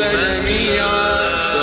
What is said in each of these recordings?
جميعا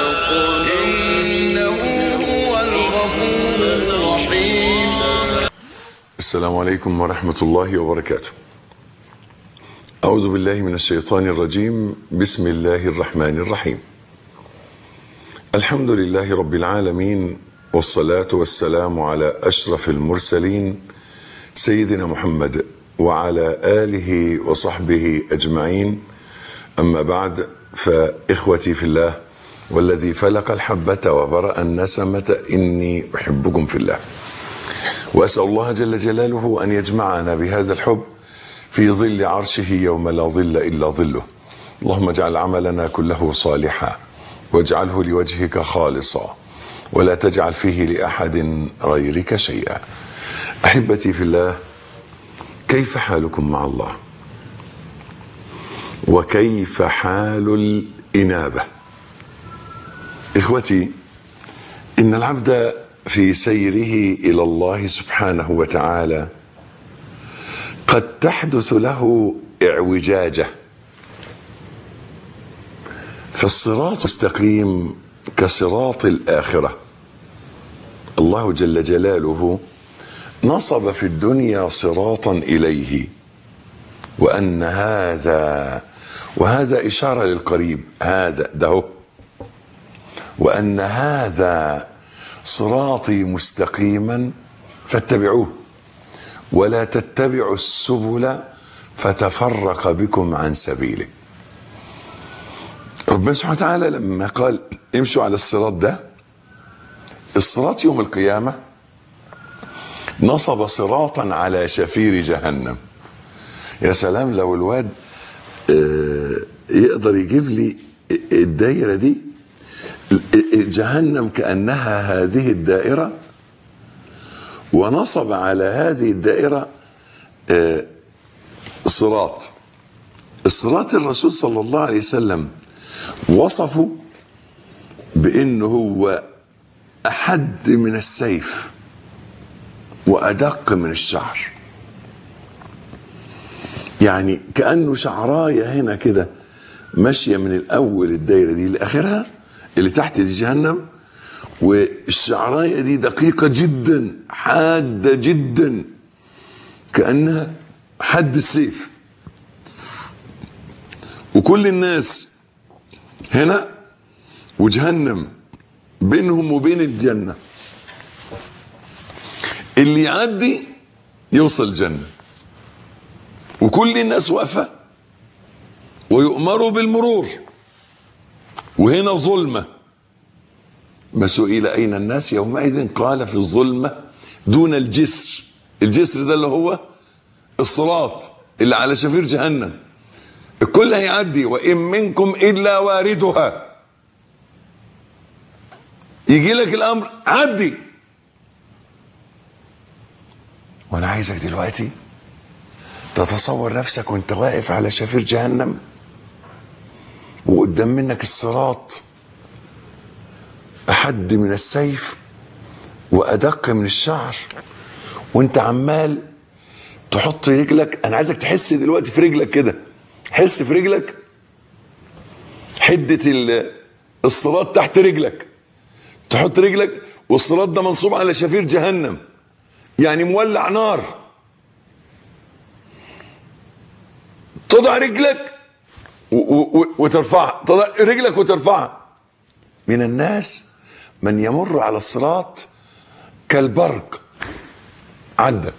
إنه هو الغفور الرحيم السلام عليكم ورحمة الله وبركاته. أعوذ بالله من الشيطان الرجيم، بسم الله الرحمن الرحيم. الحمد لله رب العالمين والصلاة والسلام على أشرف المرسلين سيدنا محمد وعلى آله وصحبه أجمعين. أما بعد فإخوتي في الله والذي فلق الحبة وبرأ النسمة إني أحبكم في الله. واسال الله جل جلاله ان يجمعنا بهذا الحب في ظل عرشه يوم لا ظل الا ظله. اللهم اجعل عملنا كله صالحا واجعله لوجهك خالصا ولا تجعل فيه لاحد غيرك شيئا. احبتي في الله كيف حالكم مع الله؟ وكيف حال الانابه؟ اخوتي ان العبد في سيره الى الله سبحانه وتعالى قد تحدث له اعوجاجه فالصراط المستقيم كصراط الاخره الله جل جلاله نصب في الدنيا صراطا اليه وان هذا وهذا اشاره للقريب هذا ده هو. وان هذا صراطي مستقيما فاتبعوه ولا تتبعوا السبل فتفرق بكم عن سبيله ربنا سبحانه وتعالى لما قال امشوا على الصراط ده الصراط يوم القيامة نصب صراطا على شفير جهنم يا سلام لو الواد آه، يقدر يجيب لي الدايرة دي جهنم كأنها هذه الدائرة ونصب على هذه الدائرة آه، صراط الصراط الرسول صلى الله عليه وسلم وصفه بأنه هو أحد من السيف وأدق من الشعر يعني كأنه شعراية هنا كده ماشية من الأول الدايرة دي لآخرها اللي تحت دي جهنم والشعرايه دي دقيقه جدا حاده جدا كانها حد السيف وكل الناس هنا وجهنم بينهم وبين الجنه اللي يعدي يوصل الجنه وكل الناس واقفه ويؤمروا بالمرور وهنا ظلمة ما سئل أين الناس يومئذ قال في الظلمة دون الجسر الجسر ده اللي هو الصراط اللي على شفير جهنم الكل هيعدي وإن منكم إلا واردها يجي لك الأمر عدي وأنا عايزك دلوقتي تتصور نفسك وانت واقف على شفير جهنم وقدام منك الصراط أحد من السيف وأدق من الشعر وانت عمال تحط رجلك أنا عايزك تحس دلوقتي في رجلك كده حس في رجلك حدة ال- الصراط تحت رجلك تحط رجلك والصراط ده منصوب على شفير جهنم يعني مولع نار تضع رجلك و- و- وترفعها تضع رجلك وترفعها من الناس من يمر على الصراط كالبرق عدى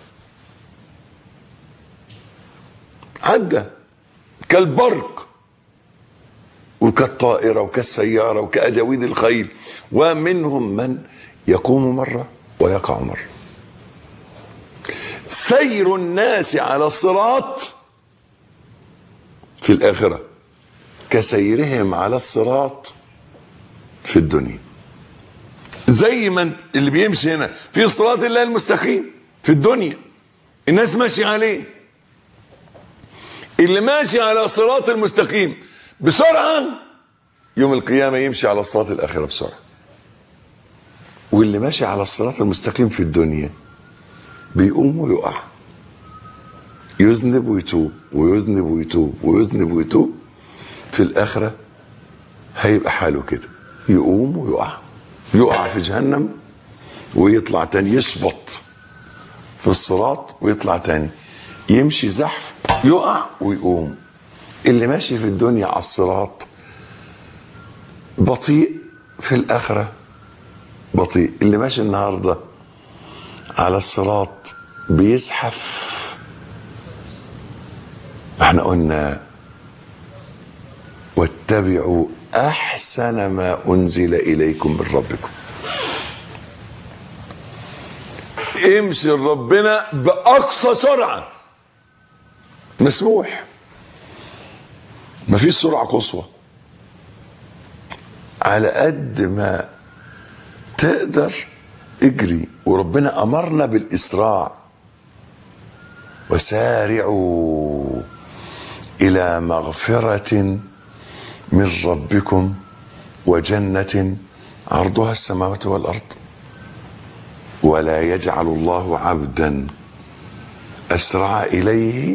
عدى كالبرق وكالطائرة وكالسيارة وكأجاويد الخيل ومنهم من يقوم مرة ويقع مرة سير الناس على الصراط في الآخرة كسيرهم على الصراط في الدنيا زي ما اللي بيمشي هنا في صراط الله المستقيم في الدنيا الناس ماشية عليه اللي ماشي على صراط المستقيم بسرعة يوم القيامة يمشي على صراط الآخرة بسرعة واللي ماشي على الصراط المستقيم في الدنيا بيقوم ويقع يذنب ويتوب ويذنب ويتوب ويذنب ويتوب في الآخرة هيبقى حاله كده يقوم ويقع يقع في جهنم ويطلع تاني يشبط في الصراط ويطلع تاني يمشي زحف يقع ويقوم اللي ماشي في الدنيا على الصراط بطيء في الآخرة بطيء اللي ماشي النهاردة على الصراط بيزحف احنا قلنا واتبعوا احسن ما انزل اليكم من ربكم امشي ربنا باقصى سرعه مسموح مفيش سرعه قصوى على قد ما تقدر اجري وربنا امرنا بالاسراع وسارعوا الى مغفره من ربكم وجنه عرضها السماوات والارض ولا يجعل الله عبدا اسرع اليه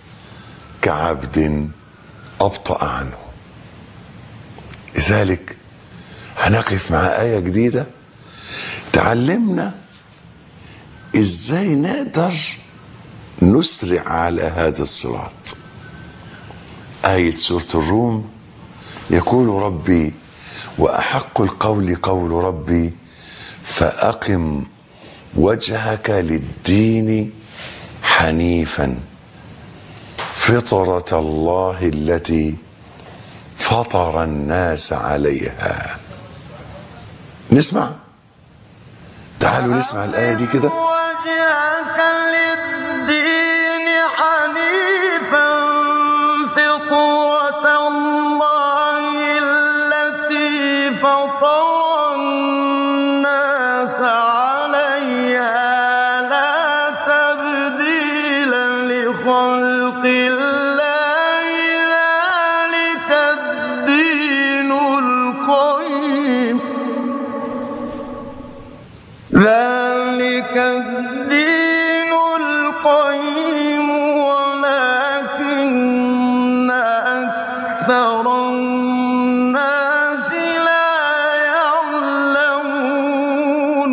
كعبد ابطا عنه لذلك هنقف مع ايه جديده تعلمنا ازاي نقدر نسرع على هذا الصراط آية سورة الروم يقول ربي وأحق القول قول ربي فأقم وجهك للدين حنيفا فطرة الله التي فطر الناس عليها نسمع تعالوا نسمع الآية دي كده وجهك للدين حنيفا فطرة الله التي فطر الناس عليها لا تبديل لخلق الله ذلك الدين القيم ذلك الدين القيم ولكن أكثر الناس لا يعلمون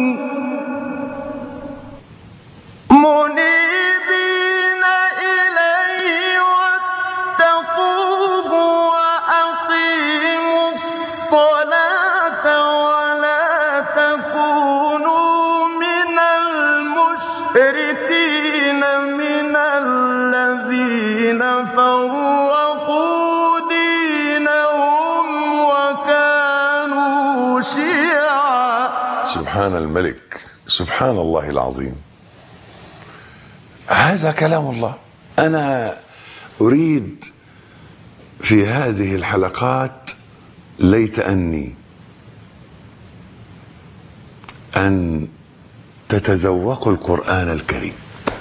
منيبين إليه واتقوه وأقيموا الصلاة ولا تكونوا من المشركين من الذين فرقوا دينهم وكانوا شيعا سبحان الملك سبحان الله العظيم هذا كلام الله انا اريد في هذه الحلقات ليت اني ان تتذوقوا القران الكريم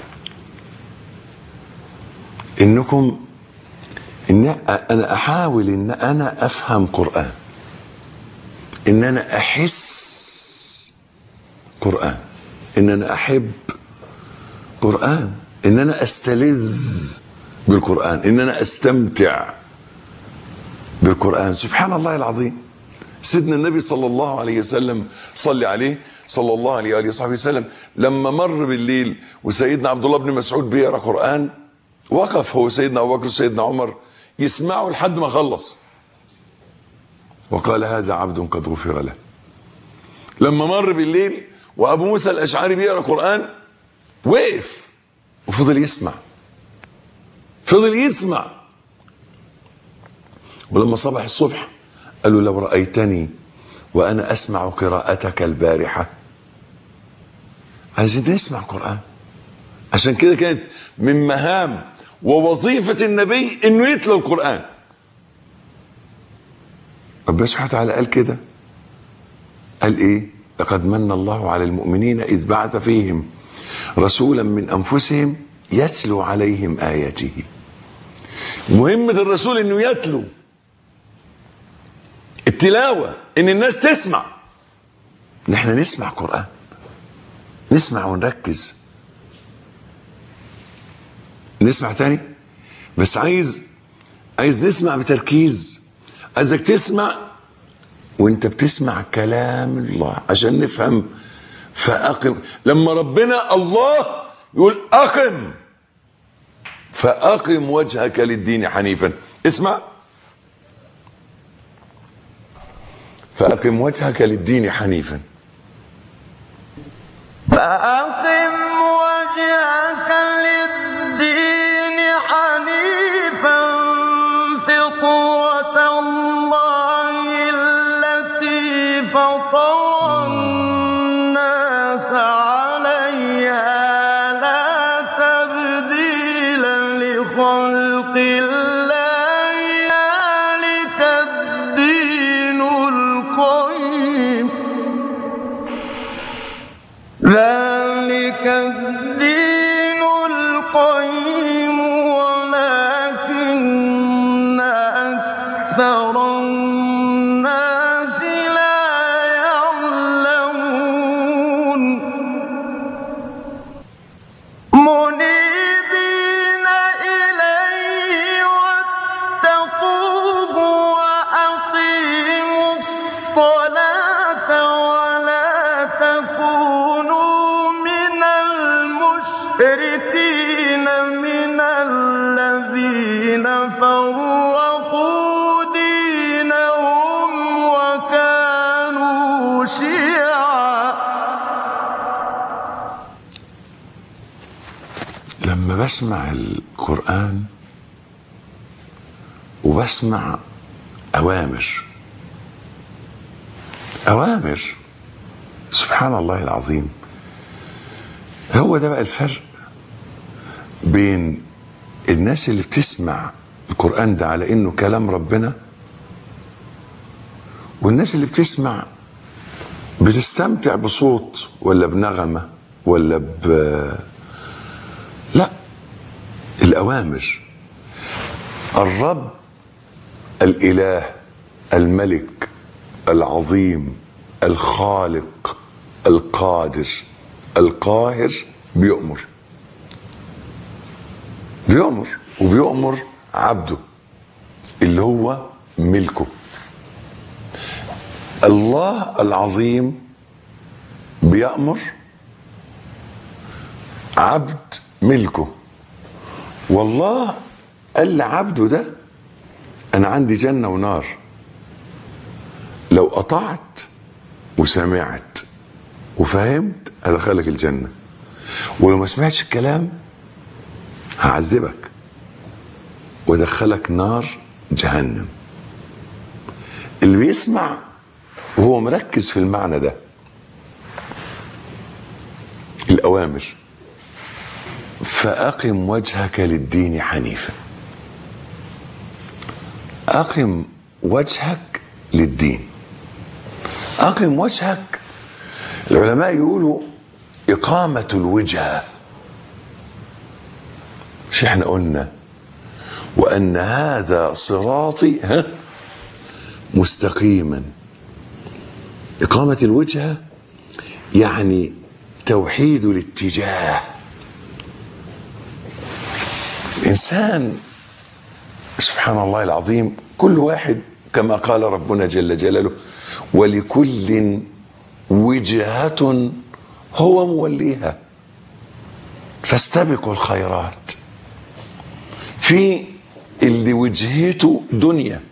انكم ان انا احاول ان انا افهم قران ان انا احس قران ان انا احب قران ان انا استلذ بالقران ان انا استمتع بالقران سبحان الله العظيم سيدنا النبي صلى الله عليه وسلم صلي عليه صلى الله عليه واله وصحبه وسلم لما مر بالليل وسيدنا عبد الله بن مسعود بيقرا قران وقف هو سيدنا ابو بكر وسيدنا عمر يسمعوا لحد ما خلص وقال هذا عبد قد غفر له لما مر بالليل وابو موسى الاشعري بيقرا قران وقف وفضل يسمع فضل يسمع ولما صبح الصبح قال له لو رايتني وانا اسمع قراءتك البارحه عايزين نسمع قران عشان كده كانت من مهام ووظيفه النبي انه يتلو القران ربنا سبحانه وتعالى قال كده قال ايه لقد من الله على المؤمنين اذ بعث فيهم رسولا من انفسهم يتلو عليهم اياته مهمه الرسول انه يتلو التلاوه ان الناس تسمع ان احنا نسمع قران نسمع ونركز نسمع تاني بس عايز عايز نسمع بتركيز عايزك تسمع وانت بتسمع كلام الله عشان نفهم فأقم لما ربنا الله يقول أقم فأقم وجهك للدين حنيفا اسمع فأقم وجهك للدين حنيفا فأقم وجهك للدين حنيفا فطرة الله التي فطر الناس عليها لا تبديل لخلق الله ذلك الدين القيم ذلك الدين القيم ولكن أكثر الناس لا يعلمون منيبين إليه واتقوه وأقيموا الصلاة ولا تكونوا من المشركين من الذين فرقوا دينهم وكانوا شيعا لما بسمع القرآن وبسمع أوامر أوامر سبحان الله العظيم هو ده بقى الفرق بين الناس اللي بتسمع القرآن ده على إنه كلام ربنا والناس اللي بتسمع بتستمتع بصوت ولا بنغمة ولا ب لا الأوامر الرب الإله الملك العظيم الخالق القادر القاهر بيؤمر بيؤمر وبيؤمر عبده اللي هو ملكه الله العظيم بيأمر عبد ملكه والله قال لعبده ده انا عندي جنه ونار لو قطعت وسمعت وفهمت ادخلك الجنه ولو ما سمعتش الكلام هعذبك وادخلك نار جهنم اللي بيسمع وهو مركز في المعنى ده الاوامر فأقم وجهك للدين حنيفا أقم وجهك للدين أقم وجهك العلماء يقولوا إقامة الوجهة مش احنا قلنا وأن هذا صراطي ها مستقيما إقامة الوجهة يعني توحيد الاتجاه الإنسان سبحان الله العظيم كل واحد كما قال ربنا جل جلاله ولكل وجهة هو موليها فاستبقوا الخيرات في اللي وجهته دنيا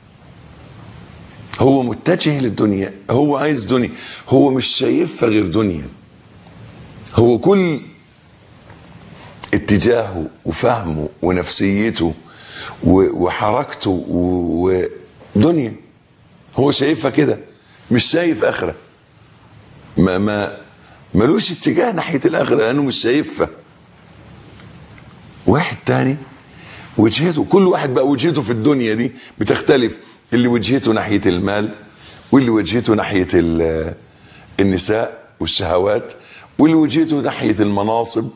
هو متجه للدنيا هو عايز دنيا هو مش شايفها غير دنيا هو كل اتجاهه وفهمه ونفسيته و- وحركته و- ودنيا هو شايفها كده مش شايف اخره ما ما ملوش اتجاه ناحيه الاخره لانه مش شايفها واحد تاني وجهته كل واحد بقى وجهته في الدنيا دي بتختلف اللي وجهته ناحيه المال واللي وجهته ناحيه ال- النساء والشهوات واللي وجهته ناحيه المناصب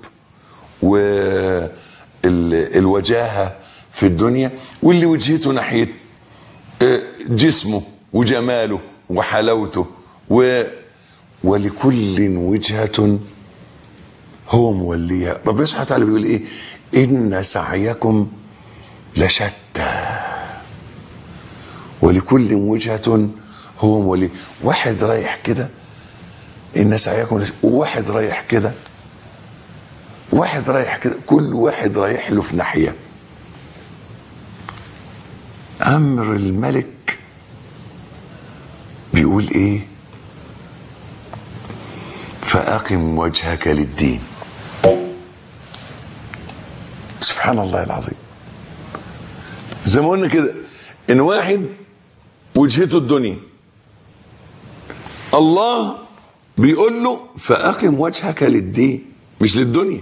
والوجاهه في الدنيا واللي وجهته ناحيه آه، جسمه وجماله وحلاوته و ولكل وجهة هو موليها ربنا سبحانه وتعالى بيقول ايه ان سعيكم لشتى ولكل وجهة هو مولي واحد رايح كده الناس عياكم وواحد رايح كده واحد رايح كده كل واحد رايح له في ناحيه امر الملك بيقول ايه فاقم وجهك للدين سبحان الله العظيم زي ما قلنا كده ان واحد وجهته الدنيا الله بيقول له فاقم وجهك للدين مش للدنيا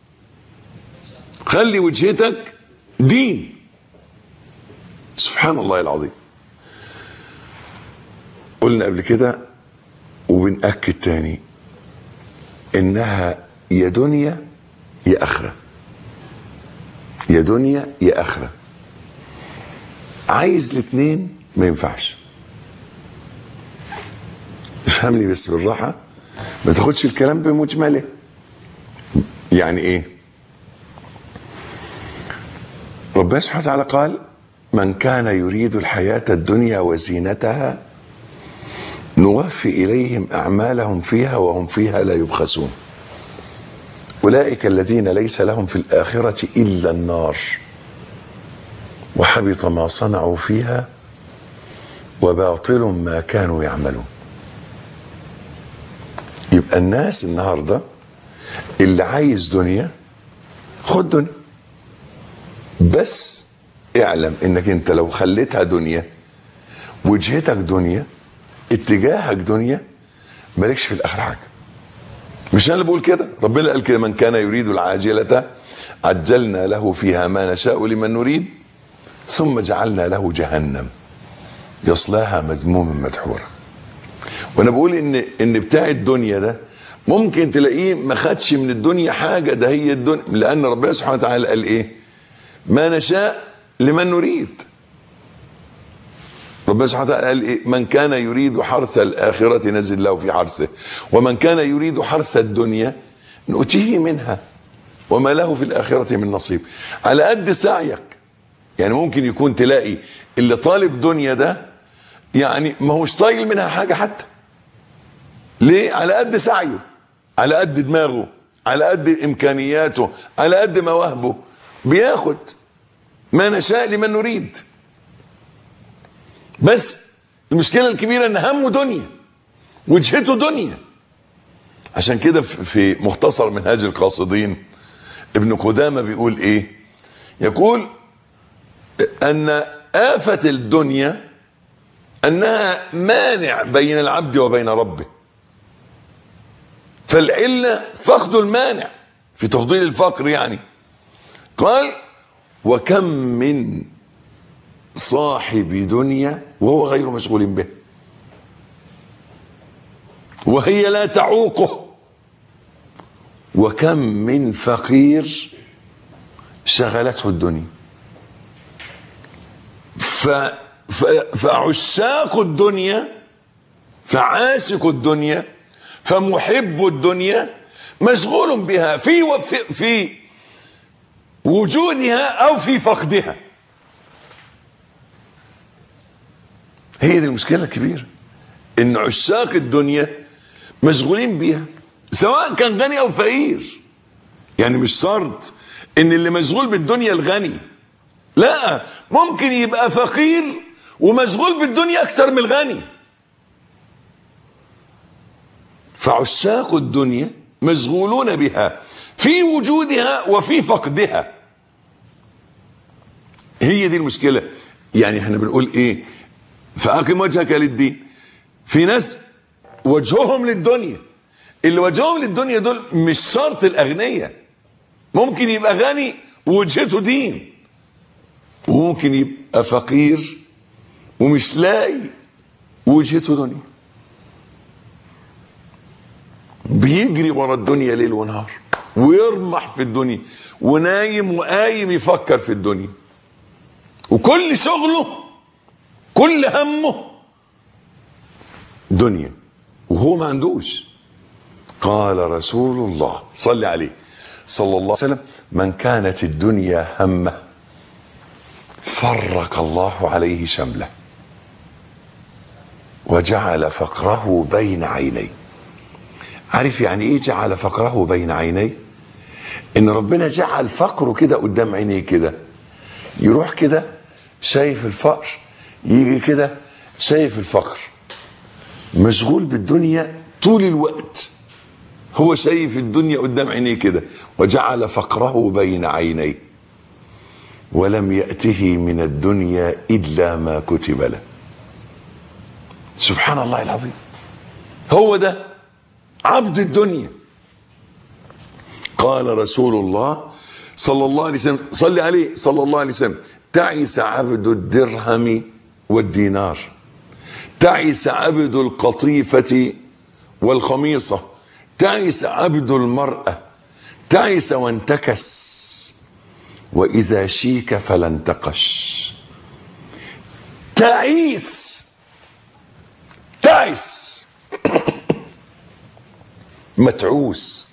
خلي وجهتك دين سبحان الله العظيم قلنا قبل كده وبنأكد تاني انها يا دنيا يا اخره يا دنيا يا اخره عايز الاثنين ما ينفعش افهمني بس بالراحه ما تاخدش الكلام بمجمله يعني ايه ربنا سبحانه وتعالى قال من كان يريد الحياة الدنيا وزينتها نوفي إليهم أعمالهم فيها وهم فيها لا يبخسون أولئك الذين ليس لهم في الآخرة إلا النار وحبط ما صنعوا فيها وباطل ما كانوا يعملون يبقى الناس النهارده اللي عايز دنيا خد دنيا بس اعلم انك انت لو خليتها دنيا وجهتك دنيا اتجاهك دنيا مالكش في الاخر حاجه مش انا اللي بقول كده ربنا قال كده من كان يريد العاجله عجلنا له فيها ما نشاء لمن نريد ثم جعلنا له جهنم يصلاها مذموما مدحورا وانا بقول ان ان بتاع الدنيا ده ممكن تلاقيه ما خدش من الدنيا حاجه ده هي الدنيا لان ربنا سبحانه وتعالى قال ايه ما نشاء لمن نريد ربنا سبحانه وتعالى قال إيه؟ من كان يريد حرث الآخرة نزل له في حرثه ومن كان يريد حرث الدنيا نؤتيه منها وما له في الآخرة من نصيب على قد سعيك يعني ممكن يكون تلاقي اللي طالب دنيا ده يعني ما هوش طايل منها حاجة حتى ليه على قد سعيه على قد دماغه على قد إمكانياته على قد مواهبه بياخد ما نشاء لمن نريد بس المشكله الكبيره ان همه دنيا وجهته دنيا عشان كده في مختصر منهاج القاصدين ابن قدامه بيقول ايه يقول ان آفة الدنيا انها مانع بين العبد وبين ربه فالعلة فقد المانع في تفضيل الفقر يعني قال وكم من صاحب دنيا وهو غير مشغول به وهي لا تعوقه وكم من فقير شغلته الدنيا ف ف فعشاق الدنيا فعاشق الدنيا فمحب الدنيا مشغول بها في وفي في وجودها او في فقدها هي دي المشكله الكبيره ان عشاق الدنيا مشغولين بيها سواء كان غني او فقير يعني مش شرط ان اللي مشغول بالدنيا الغني لا ممكن يبقى فقير ومشغول بالدنيا اكتر من الغني فعشاق الدنيا مشغولون بها في وجودها وفي فقدها هي دي المشكله يعني احنا بنقول ايه فاقم وجهك للدين في ناس وجههم للدنيا اللي وجههم للدنيا دول مش شرط الاغنياء ممكن يبقى غني ووجهته دين وممكن يبقى فقير ومش لاقي وجهته دنيا بيجري ورا الدنيا ليل ونهار ويرمح في الدنيا ونايم وقايم يفكر في الدنيا وكل شغله كل همه دنيا وهو ما عندوش قال رسول الله صلى عليه صلى الله عليه وسلم من كانت الدنيا همه فرق الله عليه شمله وجعل فقره بين عينيه عارف يعني ايه جعل فقره بين عينيه ان ربنا جعل فقره كده قدام عينيه كده يروح كده شايف الفقر يجي كده شايف الفقر مشغول بالدنيا طول الوقت هو شايف الدنيا قدام عينيه كده وجعل فقره بين عينيه ولم يأته من الدنيا إلا ما كتب له سبحان الله العظيم هو ده عبد الدنيا قال رسول الله صلى الله عليه وسلم صلي عليه صلى الله عليه وسلم تعس عبد الدرهم والدينار تعس عبد القطيفة والخميصة تعس عبد المرأة تعس وانتكس وإذا شيك فلا انتقش تعيس تعس متعوس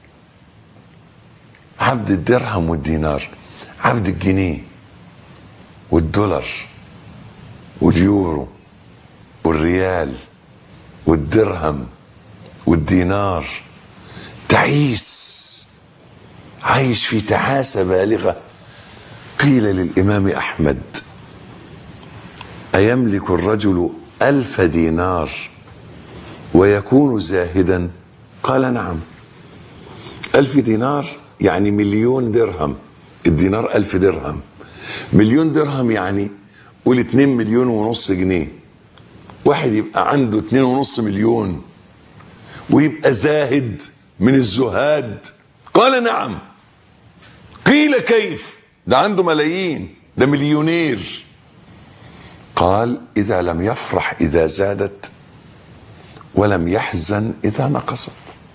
عبد الدرهم والدينار عبد الجنيه والدولار واليورو والريال والدرهم والدينار تعيس عايش في تعاسة بالغة قيل للإمام أحمد أيملك الرجل ألف دينار ويكون زاهدا قال نعم ألف دينار يعني مليون درهم الدينار ألف درهم مليون درهم يعني قول اتنين مليون ونص جنيه واحد يبقى عنده اتنين ونص مليون ويبقى زاهد من الزهاد قال نعم قيل كيف ده عنده ملايين ده مليونير قال اذا لم يفرح اذا زادت ولم يحزن اذا نقصت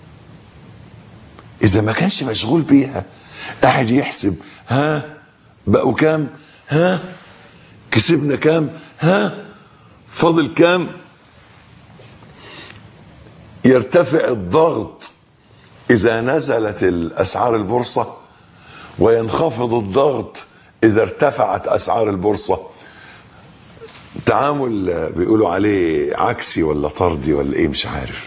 اذا ما كانش مشغول بيها قاعد يحسب ها بقوا كام ها كسبنا كام ها فاضل كام يرتفع الضغط اذا نزلت الاسعار البورصه وينخفض الضغط اذا ارتفعت اسعار البورصه تعامل بيقولوا عليه عكسي ولا طردي ولا ايه مش عارف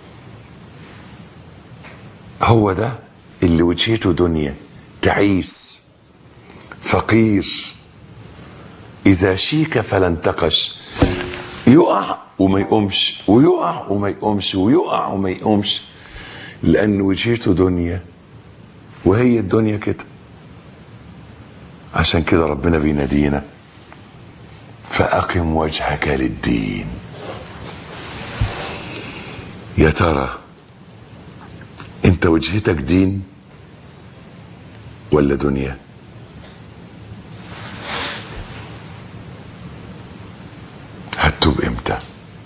هو ده اللي وجهته دنيا تعيس فقير اذا شيك فلا انتقش يقع وما يقومش ويقع وما يقومش ويقع وما يقومش لان وجهته دنيا وهي الدنيا كده عشان كده ربنا بينادينا فأقم وجهك للدين يا ترى انت وجهتك دين ولا دنيا هتوب امتى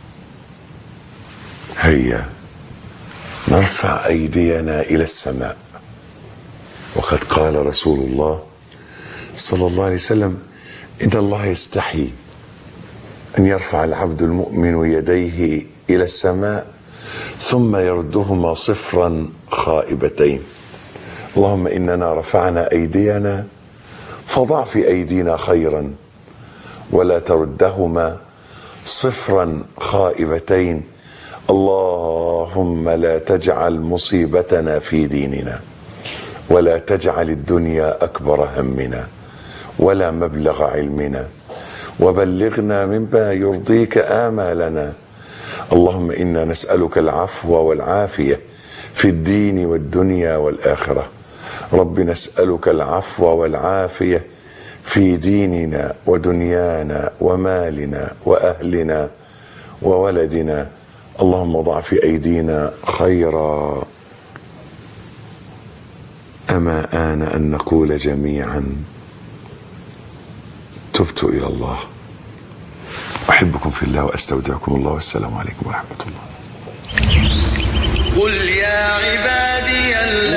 هيا نرفع ايدينا الى السماء وقد قال رسول الله صلى الله عليه وسلم ان الله يستحي ان يرفع العبد المؤمن يديه الى السماء ثم يردهما صفرا خائبتين اللهم اننا رفعنا ايدينا فضع في ايدينا خيرا ولا تردهما صفرا خائبتين اللهم لا تجعل مصيبتنا في ديننا ولا تجعل الدنيا اكبر همنا ولا مبلغ علمنا وبلغنا مما يرضيك امالنا اللهم انا نسالك العفو والعافيه في الدين والدنيا والاخره رب نسالك العفو والعافيه في ديننا ودنيانا ومالنا واهلنا وولدنا اللهم ضع في ايدينا خيرا اما ان ان نقول جميعا تبت الى الله احبكم في الله واستودعكم الله والسلام عليكم ورحمه الله قل يا عبادي الذين